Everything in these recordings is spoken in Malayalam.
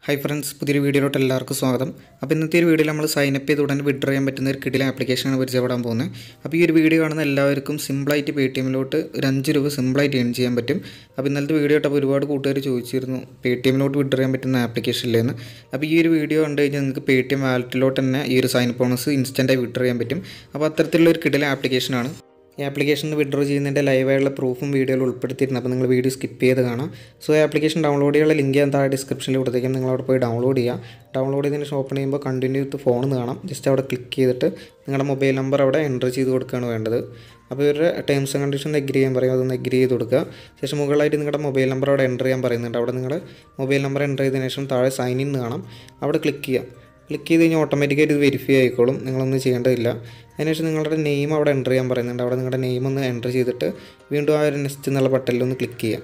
ഹായ് ഫ്രണ്ട്സ് പുതിയൊരു വീഡിയോയിലോട്ട് എല്ലാവർക്കും സ്വാഗതം അപ്പോൾ ഇന്നത്തെ ഒരു വീഡിയോയിൽ നമ്മൾ സൈൻ അപ്പ് ചെയ്ത് ഉടനെ വിഡ്രോ ചെയ്യാൻ പറ്റുന്ന ഒരു കിടില ആപ്ലിക്കേഷനാണ് പരിചയപ്പെടാൻ പോകുന്നത് അപ്പോൾ ഈ ഒരു വീഡിയോ കാണുന്ന എല്ലാവർക്കും സിമ്പിളായിട്ട് പേ ടി എമ്മിലോട്ട് ഒരു അഞ്ച് രൂപ സിമ്പിളായിട്ട് ഏൺ ചെയ്യാൻ പറ്റും അപ്പോൾ ഇന്നലത്തെ വീഡിയോ ഇട്ടപ്പോൾ ഒരുപാട് കൂട്ടുകാർ ചോദിച്ചിരുന്നു പേ ടി എമ്മിലോട്ട് വിഡ്രോ ചെയ്യാൻ പറ്റുന്ന ആപ്ലിക്കേഷൻ ഇല്ലെന്ന് അപ്പോൾ ഈ ഒരു വീഡിയോ കണ്ടു കഴിഞ്ഞാൽ നിങ്ങൾക്ക് പേ ടി എം വാലറ്റിലോട്ട് തന്നെ ഈ ഒരു സൈൻ ബോണസ് ഇൻസ്റ്റൻറ്റായി വിഡ്രോ ചെയ്യാൻ പറ്റും അപ്പോൾ അത്തരത്തിലുള്ള ഒരു കിടില ആപ്ലിക്കേഷനാണ് ഈ ആപ്ലിക്കേഷൻ വിഡ്രോ ചെയ്യുന്നതിൻ്റെ ലൈവായുള്ള പ്രൂഫും വീഡിയോയിൽ ഉൾപ്പെടുത്തിയിരുന്നു അപ്പോൾ നിങ്ങൾ വീഡിയോ സ്കിപ്പ് ചെയ്ത് കാണാം സോ ഈ ആപ്ലിക്കേഷൻ ഡൗൺലോഡ് ചെയ്യാനുള്ള ലിങ്ക് ഞാൻ താഴെ ഡിസ്ക്രിപ്ഷനിൽ കൊടുത്തേക്കും നിങ്ങൾ അവിടെ പോയി ഡൗൺലോഡ് ചെയ്യുക ഡൗൺലോഡ് ചെയ്തതിന് ഓപ്പൺ ചെയ്യുമ്പോൾ കണ്ടിന്യൂ വിത്ത് ഫോൺ എന്ന് കാണാം ജസ്റ്റ് അവിടെ ക്ലിക്ക് ചെയ്തിട്ട് നിങ്ങളുടെ മൊബൈൽ നമ്പർ അവിടെ എൻ്റർ ചെയ്ത് കൊടുക്കുകയാണ് വേണ്ടത് അപ്പോൾ ഇവരുടെ ടേംസ് ആൻഡ് കണ്ടീഷൻ എഗ്രി ചെയ്യാൻ പറയും അതൊന്ന് എഗ്രി ചെയ്ത് കൊടുക്കുക ശേഷം മുകളിലായിട്ട് നിങ്ങളുടെ മൊബൈൽ നമ്പർ അവിടെ എൻ്റർ ചെയ്യാൻ പറയുന്നുണ്ട് അവിടെ നിങ്ങളുടെ മൊബൈൽ നമ്പർ എൻ്റർ ചെയ്തതിന് ശേഷം താഴെ സൈൻ ഇൻ കാണാം അവിടെ ക്ലിക്ക് ചെയ്യുക ക്ലിക്ക് ചെയ്ത് കഴിഞ്ഞാൽ ഓട്ടോമാറ്റിക്കായിട്ട് ഇത് വെരിഫൈ ആയിക്കോളും നിങ്ങളൊന്നും ചെയ്യേണ്ടതില്ല അതിനുശേഷം നിങ്ങളുടെ നെയിം അവിടെ എൻ്റർ ചെയ്യാൻ പറയുന്നുണ്ട് അവിടെ നിങ്ങളുടെ നെയിം ഒന്ന് എൻ്റർ ചെയ്തിട്ട് വീണ്ടും ആ ഒരു നെക്സ്റ്റ് എന്നുള്ള ബട്ടണിൽ ഒന്ന് ക്ലിക്ക് ചെയ്യാം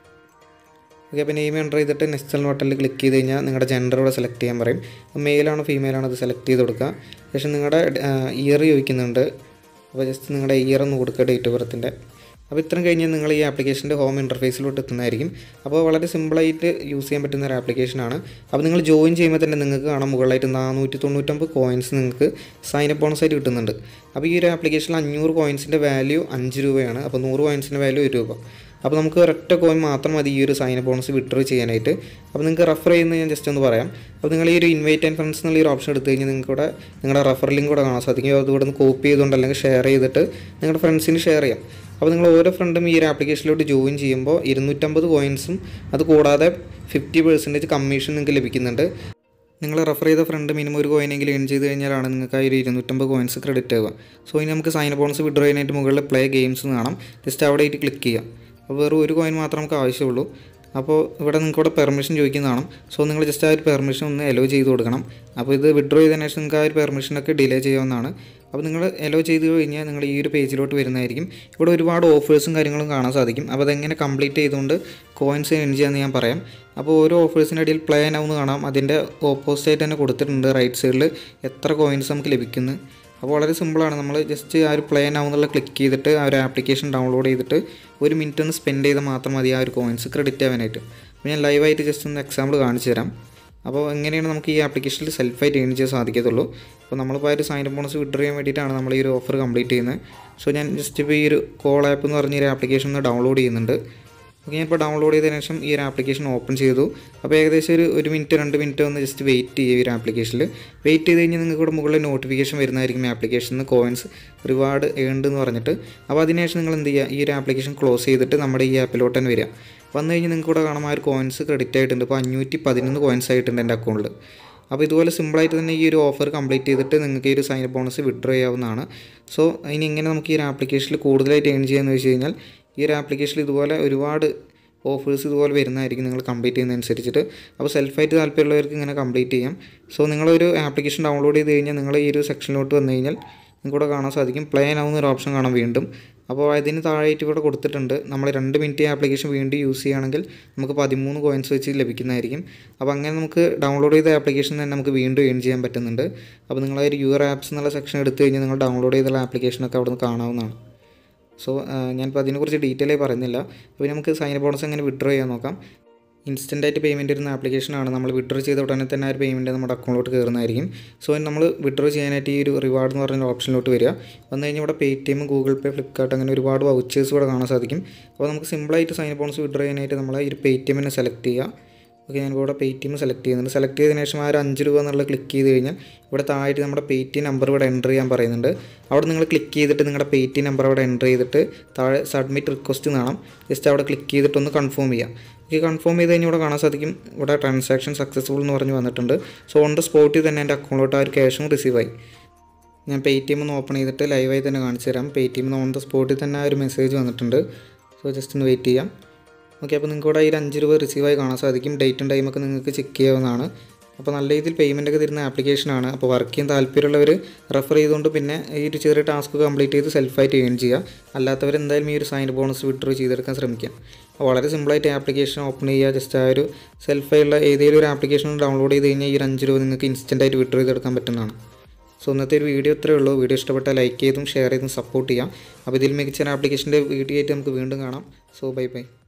ഓക്കെ അപ്പോൾ നെയിം എൻ്റർ ചെയ്തിട്ട് നെക്സ്റ്റ് എന്നുള്ള ബട്ടണിൽ ക്ലിക്ക് ചെയ്ത് കഴിഞ്ഞാൽ നിങ്ങളുടെ ജെൻഡർ ഇവിടെ സെലക്ട് ചെയ്യാൻ പറയും മെയിലാണോ ഫീമെയിലാണോ അത് സെലക്ട് ചെയ്ത് കൊടുക്കുക ശേഷം നിങ്ങളുടെ ഇയർ ചോദിക്കുന്നുണ്ട് അപ്പോൾ ജസ്റ്റ് നിങ്ങളുടെ ഇയർ ഒന്ന് കൊടുക്കുക ഡേറ്റ് ഓഫ് ബർത്തിൻ്റെ അപ്പോൾ ഇത്രയും കഴിഞ്ഞ് നിങ്ങൾ ഈ ആപ്ലിക്കേഷൻ്റെ ഹോം ഇൻ്റർഫേസിലോട്ട് എത്തുന്നതായിരിക്കും അപ്പോൾ വളരെ സിമ്പിളായിട്ട് യൂസ് ചെയ്യാൻ പറ്റുന്ന ഒരു ആപ്ലിക്കേഷനാണ് അപ്പോൾ നിങ്ങൾ ജോയിൻ ചെയ്യുമ്പോൾ തന്നെ നിങ്ങൾക്ക് കാണാം മുകളിലായിട്ട് നാനൂറ്റി തൊണ്ണൂറ്റൊമ്പത് കോയിൻസ് നിങ്ങൾക്ക് സൈൻ അപ്പ് ബോണസായിട്ട് കിട്ടുന്നുണ്ട് അപ്പോൾ ഈ ഒരു ആപ്ലിക്കേഷനിൽ അഞ്ഞൂറ് കോയിൻസിൻ്റെ വാല്യൂ അഞ്ച് രൂപയാണ് അപ്പോൾ നൂറ് കോയിൻസിൻ്റെ വാല്യൂ ഒരു രൂപ അപ്പോൾ നമുക്ക് ഒരൊറ്റ കോയിൻ മാത്രം മതി ഈ ഒരു സൈൻ അപ്പ് ബോണസ് വിഡ്രോ ചെയ്യാനായിട്ട് അപ്പോൾ നിങ്ങൾക്ക് റെഫർ ചെയ്യുന്നത് ഞാൻ ജസ്റ്റ് ഒന്ന് പറയാം അപ്പോൾ നിങ്ങൾ ഈ ഒരു ഇൻവൈറ്റ് ആൻഡ് ഫ്രണ്ട്സ് എന്നുള്ള ഒരു ഓപ്ഷൻ എടുത്തു കഴിഞ്ഞാൽ നിങ്ങൾക്ക് ഇവിടെ നിങ്ങളുടെ റെഫർ ലിങ്ക് കൂടെ കാണാൻ സാധിക്കും അത് ഇവിടെ നിന്ന് കോപ്പി ചെയ്തുകൊണ്ട് അല്ലെങ്കിൽ ഷെയർ ചെയ്തിട്ട് നിങ്ങളുടെ ഫ്രണ്ട്സിന് ഷെയർ ചെയ്യാം അപ്പോൾ നിങ്ങൾ ഓരോ ഫ്രണ്ടും ഈ ഒരു ആപ്ലിക്കേഷനിലോട്ട് ജോയിൻ ചെയ്യുമ്പോൾ ഇരുന്നൂറ്റമ്പത് കോയിൻസും അത് കൂടാതെ ഫിഫ്റ്റി പെർസെൻറ്റേജ് കമ്മീഷൻ നിങ്ങൾക്ക് ലഭിക്കുന്നുണ്ട് നിങ്ങൾ റെഫർ ചെയ്ത ഫ്രണ്ട് മിനിമം ഒരു കോയിനെങ്കിലും ഏൺ ചെയ്ത് കഴിഞ്ഞാലാണ് നിങ്ങൾക്ക് ആ ഒരു ഇരുന്നൂറ്റമ്പത് കോയിൻസ് ക്രെഡിറ്റ് ആവുക സോ ഇനി നമുക്ക് സൈൻ ബോണസ് വിഡ്രോ ചെയ്യാനായിട്ട് മുകളിൽ പ്ലേ ഗെയിംസ് കാണാം ജസ്റ്റ് അവിടെ ആയിട്ട് ക്ലിക്ക് ചെയ്യാം അപ്പോൾ വെറും ഒരു കോയിൻ മാത്രം നമുക്ക് ആവശ്യമുള്ളൂ അപ്പോൾ ഇവിടെ നിങ്ങൾക്ക് ഇവിടെ പെർമിഷൻ ചോദിക്കുന്നതാണ് സോ നിങ്ങൾ ജസ്റ്റ് ആ ഒരു പെർമിഷൻ ഒന്ന് എലോ ചെയ്ത് കൊടുക്കണം അപ്പോൾ ഇത് വിഡ്രോ ചെയ്തതിന് ശേഷം നിങ്ങൾക്ക് ആ ഒരു പെർമിഷനൊക്കെ ഡിലേ ചെയ്യാവുന്നതാണ് അപ്പോൾ നിങ്ങൾ എലോ ചെയ്ത് കഴിഞ്ഞാൽ നിങ്ങൾ ഈ ഒരു പേജിലോട്ട് വരുന്നതായിരിക്കും ഇവിടെ ഒരുപാട് ഓഫേഴ്സും കാര്യങ്ങളും കാണാൻ സാധിക്കും അപ്പോൾ അതെങ്ങനെ കംപ്ലീറ്റ് ചെയ്തുകൊണ്ട് കോയിൻസ് എൻ ചെയ്യാമെന്ന് ഞാൻ പറയാം അപ്പോൾ ഓരോ ഓഫേഴ്സിൻ്റെ ഇടയിൽ പ്ലേ ആവുന്ന കാണാം അതിൻ്റെ ഓപ്പോസിറ്റായിട്ട് തന്നെ കൊടുത്തിട്ടുണ്ട് റൈറ്റ് സൈഡിൽ എത്ര കോയിൻസ് നമുക്ക് ലഭിക്കുന്നു അപ്പോൾ വളരെ സിമ്പിളാണ് നമ്മൾ ജസ്റ്റ് ആ ഒരു പ്ലേ ആവുന്നുള്ള ക്ലിക്ക് ചെയ്തിട്ട് ആ ഒരു ആപ്ലിക്കേഷൻ ഡൗൺലോഡ് ചെയ്തിട്ട് ഒരു മിനിറ്റ് ഒന്ന് സ്പെൻഡ് ചെയ്താൽ മാത്രം മതി ആ ഒരു കോയിൻസ് ക്രെഡിറ്റ് ആവാനായിട്ട് അപ്പോൾ ഞാൻ ലൈവായിട്ട് ജസ്റ്റ് ഒന്ന് എക്സാമ്പിൾ കാണിച്ചു തരാം അപ്പോൾ എങ്ങനെയാണ് നമുക്ക് ഈ ആപ്ലിക്കേഷനിൽ സെൽഫായിട്ട് ഏൺ ചെയ്യാൻ സാധിക്കത്തുള്ളൂ അപ്പോൾ നമ്മളിപ്പോൾ ആ ഒരു സൈൻ ബോണസ് വിഡ്രോ ചെയ്യാൻ വേണ്ടിയിട്ടാണ് നമ്മൾ ഈ ഒരു ഓഫർ കംപ്ലീറ്റ് ചെയ്യുന്നത് സോ ഞാൻ ജസ്റ്റ് ഇപ്പോൾ ഈ ഒരു കോൾ ആപ്പ് എന്ന് പറഞ്ഞ ഒരു ആപ്ലിക്കേഷൻ ഒന്ന് ഡൗൺലോഡ് ചെയ്യുന്നുണ്ട് ഓക്കെ ഞാൻ ഇപ്പോൾ ഡൗൺലോഡ് ചെയ്തതിനു ശേഷം ഈ ഒരു ആപ്ലിക്കേഷൻ ഓപ്പൺ ചെയ്തു അപ്പോൾ ഏകദേശം ഒരു ഒരു മിനിറ്റ് രണ്ട് മിനിറ്റ് ഒന്ന് ജസ്റ്റ് വെയിറ്റ് ചെയ്യുക ഈ ഒരു ആപ്ലിക്കേഷനിൽ വെയിറ്റ് ചെയ്ത് കഴിഞ്ഞാൽ നിങ്ങൾക്ക് ഇവിടെ മുകളിൽ നോട്ടിഫിക്കേഷൻ വരുന്നതായിരിക്കും ആപ്ലിക്കേഷനിൽ നിന്ന് കോയിൻസ് റിവാർഡ് ഏണ്ട് എന്ന് പറഞ്ഞിട്ട് അപ്പോൾ അതിനുശേഷം നിങ്ങൾ എന്ത് ചെയ്യുക ഈ ഒരു ആപ്ലിക്കേഷൻ ക്ലോസ് ചെയ്തിട്ട് നമ്മുടെ ഈ ആപ്പിലോട്ട് തന്നെ വരിക വന്നു കഴിഞ്ഞാൽ നിങ്ങൾക്ക് ഇവിടെ കാണാം ആ ഒരു കോയിൻസ് ക്രെഡിറ്റ് ആയിട്ടുണ്ട് ഇപ്പോൾ അഞ്ഞൂറ്റി പതിനൊന്ന് കോയിൻസ് ആയിട്ടുണ്ട് എൻ്റെ അക്കൗണ്ടിൽ അപ്പോൾ ഇതുപോലെ സിമ്പിളായിട്ട് തന്നെ ഈ ഒരു ഓഫർ കംപ്ലീറ്റ് ചെയ്തിട്ട് നിങ്ങൾക്ക് ഈ ഒരു സൈൻ ബോണസ് വിഡ്രോ ചെയ്യാവുന്നതാണ് സോ ഇനി ഇങ്ങനെ നമുക്ക് ഈ ഒരു ആപ്ലിക്കേഷനിൽ കൂടുതലായിട്ട് ഏൺ ചെയ്യാമെന്ന് വെച്ച് കഴിഞ്ഞാൽ ഈ ഒരു ആപ്ലിക്കേഷനിൽ ഇതുപോലെ ഒരുപാട് ഓഫേഴ്സ് ഇതുപോലെ വരുന്നതായിരിക്കും നിങ്ങൾ കംപ്ലീറ്റ് ചെയ്യുന്നതനുസരിച്ചിട്ട് അപ്പോൾ സെൽഫായിട്ട് താല്പര്യമുള്ളവർക്ക് ഇങ്ങനെ കംപ്ലീറ്റ് ചെയ്യാം സോ നിങ്ങളൊരു ആപ്ലിക്കേഷൻ ഡൗൺലോഡ് ചെയ്ത് കഴിഞ്ഞാൽ നിങ്ങൾ ഈ ഒരു സെക്ഷനിലോട്ട് വന്നു കഴിഞ്ഞാൽ നിങ്ങൾക്കൂടെ കാണാൻ സാധിക്കും പ്ലേ ആവുന്ന ഒരു ഓപ്ഷൻ കാണാം വീണ്ടും അപ്പോൾ അതിന് താഴെയായിട്ട് ഇവിടെ കൊടുത്തിട്ടുണ്ട് നമ്മൾ രണ്ട് മിനിറ്റ് ഈ ആപ്ലിക്കേഷൻ വീണ്ടും യൂസ് ചെയ്യുകയാണെങ്കിൽ നമുക്ക് പതിമൂന്ന് കോയിൻസ് വെച്ച് ലഭിക്കുന്നതായിരിക്കും അപ്പോൾ അങ്ങനെ നമുക്ക് ഡൗൺലോഡ് ചെയ്ത ആപ്ലിക്കേഷൻ തന്നെ നമുക്ക് വീണ്ടും ഏൺ ചെയ്യാൻ പറ്റുന്നുണ്ട് അപ്പോൾ നിങ്ങൾ ആ ഒരു യുവർ ആപ്സ് എന്നുള്ള സെക്ഷൻ എടുത്തു കഴിഞ്ഞാൽ നിങ്ങൾ ഡൗൺലോഡ് ചെയ്തുള്ള ആപ്ലിക്കേഷനൊക്കെ അവിടെ നിന്ന് കാണാവുന്നതാണ് സോ ഞാനിപ്പോൾ അതിനെക്കുറിച്ച് ഡീറ്റെയിൽ ആയി പറയുന്നില്ല അപ്പോൾ നമുക്ക് സൈൻ ബോണസ് എങ്ങനെ വിഡ്രോ ചെയ്യാൻ നോക്കാം ഇൻസ്റ്റൻ്റ് ആയിട്ട് പേയ്മെൻറ്റ് വരുന്ന ആപ്ലിക്കേഷനാണ് നമ്മൾ വിഡ്രോ ചെയ്ത ഉടനെ തന്നെ ആ ഒരു പേയ്മെൻറ്റ് നമ്മുടെ അക്കൗണ്ടിലോട്ട് കയറുന്നതായിരിക്കും സോ നമ്മൾ വിഡ്രോ ചെയ്യാനായിട്ട് ഈ ഒരു റിവാർഡ് എന്ന് പറഞ്ഞ ഓപ്ഷനിലോട്ട് വരിക വന്നു കഴിഞ്ഞാൽ ഇവിടെ Paytm Google Pay Flipkart അങ്ങനെ ഒരുപാട് വൗച്ചേഴ്സ് ഇവിടെ കാണാൻ സാധിക്കും അപ്പോൾ നമുക്ക് സിമ്പിളായിട്ട് സൈൻ ബോണസ് വിഡ്രോ ചെയ്യാനായിട്ട് നമ്മൾ ഈ ഒരു പേ ടി എമ്മിനെ സെലക്ട് ചെയ്യുക ഓക്കെ ഞാൻ ഇവിടെ പേ ടി എം സെലക്ട് ചെയ്യുന്നുണ്ട് സെലക്ട് ചെയ്തതിന് ശേഷം ആ ഒരു അഞ്ച് രൂപ എന്നുള്ളത് ക്ലിക്ക് ചെയ്ത് കഴിഞ്ഞാൽ ഇവിടെ താഴെ നമ്മുടെ പേ ടി നമ്പർ ഇവിടെ എൻ്റർ ചെയ്യാൻ പറയുന്നുണ്ട് അവിടെ നിങ്ങൾ ക്ലിക്ക് ചെയ്തിട്ട് നിങ്ങളുടെ പേ ടി നമ്പർ അവിടെ എൻ്റർ ചെയ്തിട്ട് താഴെ സബ്മിറ്റ് റിക്വസ്റ്റ് കാണാം ജസ്റ്റ് അവിടെ ക്ലിക്ക് ചെയ്തിട്ട് ഒന്ന് കൺഫേം ചെയ്യാം ഓക്കെ കൺഫേം ചെയ്ത് കഴിഞ്ഞാൽ ഇവിടെ കാണാൻ സാധിക്കും ഇവിടെ ട്രാൻസാക്ഷൻ സക്സസ്ഫുൾ എന്ന് പറഞ്ഞ് വന്നിട്ടുണ്ട് സോ ഓൺ ദ സ്പോട്ടിൽ തന്നെ എൻ്റെ അക്കൗണ്ടിലോട്ട് ആ ഒരു ക്യാഷും റിസീവ് ആയി ഞാൻ പേ ടി എം ഒന്ന് ഓപ്പൺ ചെയ്തിട്ട് ലൈവായി തന്നെ കാണിച്ചു തരാം Paytm on the സ്പോട്ടിൽ തന്നെ ആ ഒരു മെസ്സേജ് വന്നിട്ടുണ്ട് സോ ജസ്റ്റ് ഒന്ന് വെയിറ്റ് ചെയ്യാം ഓക്കെ അപ്പോൾ നിങ്ങൾക്ക് ഇവിടെ ഈ ഒരു അഞ്ച് രൂപ റിസീവായി കാണാൻ സാധിക്കും ഡേറ്റും ടൈമൊക്കെ നിങ്ങൾക്ക് ചെക്ക് ചെയ്യാവുന്നതാണ് അപ്പോൾ നല്ല രീതിയിൽ പേയ്മെൻ്റ് ഒക്കെ തരുന്ന ആപ്ലിക്കേഷനാണ് അപ്പോൾ വർക്ക് ചെയ്യാൻ താല്പര്യമുള്ളവർ റെഫർ ചെയ്തുകൊണ്ട് പിന്നെ ഈ ഒരു ചെറിയ ടാസ്ക് കംപ്ലീറ്റ് ചെയ്ത് സെൽഫായിട്ട് ഏൺ ചെയ്യുക അല്ലാത്തവർ എന്തായാലും ഈ ഒരു സൈൻ ബോണസ് വിഡ്രോ ചെയ്തെടുക്കാൻ ശ്രമിക്കാം അപ്പോൾ വളരെ സിമ്പിളായിട്ട് ആപ്ലിക്കേഷൻ ഓപ്പൺ ചെയ്യുക ജസ്റ്റ് ആ ഒരു സെൽഫായുള്ള ഏതെങ്കിലും ഒരു ആപ്ലിക്കേഷൻ ഡൗൺലോഡ് ചെയ്ത് കഴിഞ്ഞാൽ ഈ ഒരു അഞ്ച് രൂപ നിങ്ങൾക്ക് ഇൻസ്റ്റൻ്റായിട്ട് വിഡ്രോ ചെയ്തെടുക്കാൻ പറ്റുന്നതാണ് സോ ഇന്നത്തെ ഒരു വീഡിയോ ഇത്രയേ ഉള്ളൂ വീഡിയോ ഇഷ്ടപ്പെട്ടാൽ ലൈക്ക് ചെയ്തും ഷെയർ ചെയ്തും സപ്പോർട്ട് ചെയ്യാം അപ്പോൾ ഇതിൽ മികച്ച ഒരു ആപ്ലിക്കേഷൻ്റെ വീഡിയോ ആയിട്ട് നമുക്ക് വീണ്ടും കാണാം സോ ബൈ ബൈ